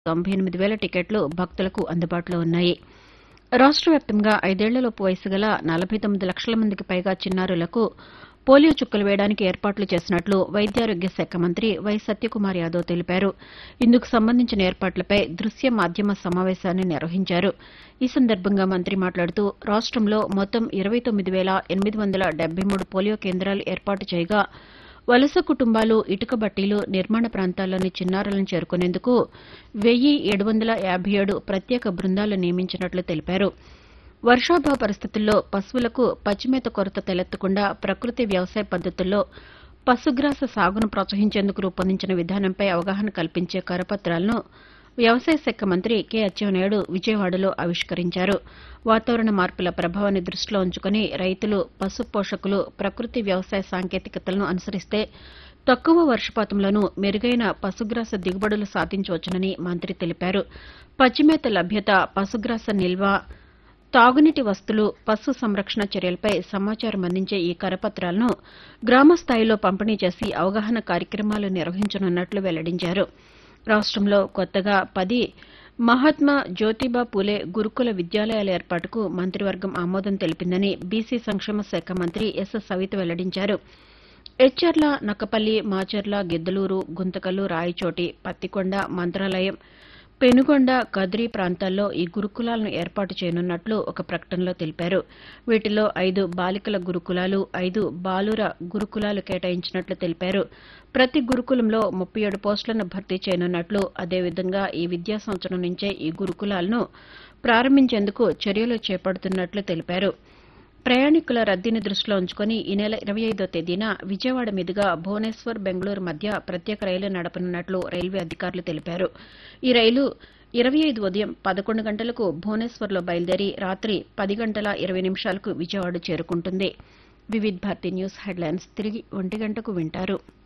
తొంభై ఎనిమిది వేల టికెట్లు భక్తులకు అందుబాటులో ఉన్నాయి రాష్ట వ్యాప్తంగా ఐదేళ్లలోపు వయసు గల నలభై తొమ్మిది లక్షల మందికి పైగా చిన్నారులకు పోలియో చుక్కలు వేయడానికి ఏర్పాట్లు చేసినట్లు వైద్యారోగ్య శాఖ మంత్రి వై సత్యకుమార్ యాదవ్ తెలిపారు ఇందుకు సంబంధించిన ఏర్పాట్లపై దృశ్య మాధ్యమ సమావేశాన్ని నిర్వహించారు ఈ సందర్భంగా మంత్రి మాట్లాడుతూ రాష్టంలో మొత్తం ఇరవై తొమ్మిది వేల ఎనిమిది వందల డెబ్బై మూడు పోలియో కేంద్రాలు ఏర్పాటు చేయగా వలస కుటుంబాలు ఇటుక బట్టీలు నిర్మాణ ప్రాంతాల్లోని చిన్నారులను చేరుకునేందుకు వెయ్యి ఏడు వందల యాభై ఏడు ప్రత్యేక బృందాలు నియమించినట్లు తెలిపారు వర్షాభావ పరిస్థితుల్లో పశువులకు పచ్చిమేత కొరత తలెత్తకుండా ప్రకృతి వ్యవసాయ పద్దతుల్లో పశుగ్రాస సాగును ప్రోత్సహించేందుకు రూపొందించిన విధానంపై అవగాహన కల్పించే కరపత్రాలను వ్యవసాయ శాఖ మంత్రి కె అచ్చెన్నాయుడు విజయవాడలో ఆవిష్కరించారు వాతావరణ మార్పుల ప్రభావాన్ని దృష్టిలో ఉంచుకుని రైతులు పశు పోషకులు ప్రకృతి వ్యవసాయ సాంకేతికతలను అనుసరిస్తే తక్కువ వర్షపాతంలోనూ మెరుగైన పశుగ్రాస దిగుబడులు సాధించవచ్చునని మంత్రి తెలిపారు పచ్చిమేత లభ్యత పశుగ్రాస నిల్వ తాగునీటి వస్తులు పశు సంరక్షణ చర్యలపై సమాచారం అందించే ఈ కరపత్రాలను గ్రామ స్థాయిలో పంపిణీ చేసి అవగాహన కార్యక్రమాలు నిర్వహించనున్నట్లు వెల్లడించారు రాష్టంలో కొత్తగా పది మహాత్మా జ్యోతిబా పూలే గురుకుల విద్యాలయాల ఏర్పాటుకు మంత్రివర్గం ఆమోదం తెలిపిందని బీసీ సంక్షేమ శాఖ మంత్రి ఎస్ సవిత వెల్లడించారు ఎచ్చెర్ల నక్కపల్లి మాచర్ల గిద్దలూరు గుంతకల్లు రాయచోటి పత్తికొండ మంత్రాలయం పెనుగొండ కద్రి ప్రాంతాల్లో ఈ గురుకులాలను ఏర్పాటు చేయనున్నట్లు ఒక ప్రకటనలో తెలిపారు వీటిలో ఐదు బాలికల గురుకులాలు ఐదు బాలుర గురుకులాలు కేటాయించినట్లు తెలిపారు ప్రతి గురుకులంలో ముప్పై ఏడు పోస్టులను భర్తీ చేయనున్నట్లు అదేవిధంగా ఈ విద్యా సంవత్సరం నుంచే ఈ గురుకులాలను ప్రారంభించేందుకు చర్యలు చేపడుతున్నట్లు తెలిపారు ప్రయాణికుల రద్దీని దృష్టిలో ఉంచుకుని ఈ నెల ఇరవై ఐదో తేదీన విజయవాడ మీదుగా భువనేశ్వర్ బెంగళూరు మధ్య ప్రత్యేక రైలు నడపనున్నట్లు రైల్వే అధికారులు తెలిపారు ఈ రైలు ఇరవై ఐదు ఉదయం పదకొండు గంటలకు భువనేశ్వర్లో బయలుదేరి రాత్రి పది గంటల ఇరవై నిమిషాలకు విజయవాడ చేరుకుంటుంది వివిధ్ భారతి న్యూస్ హెడ్లైన్స్ తిరిగి ఒంటి గంటకు వింటారు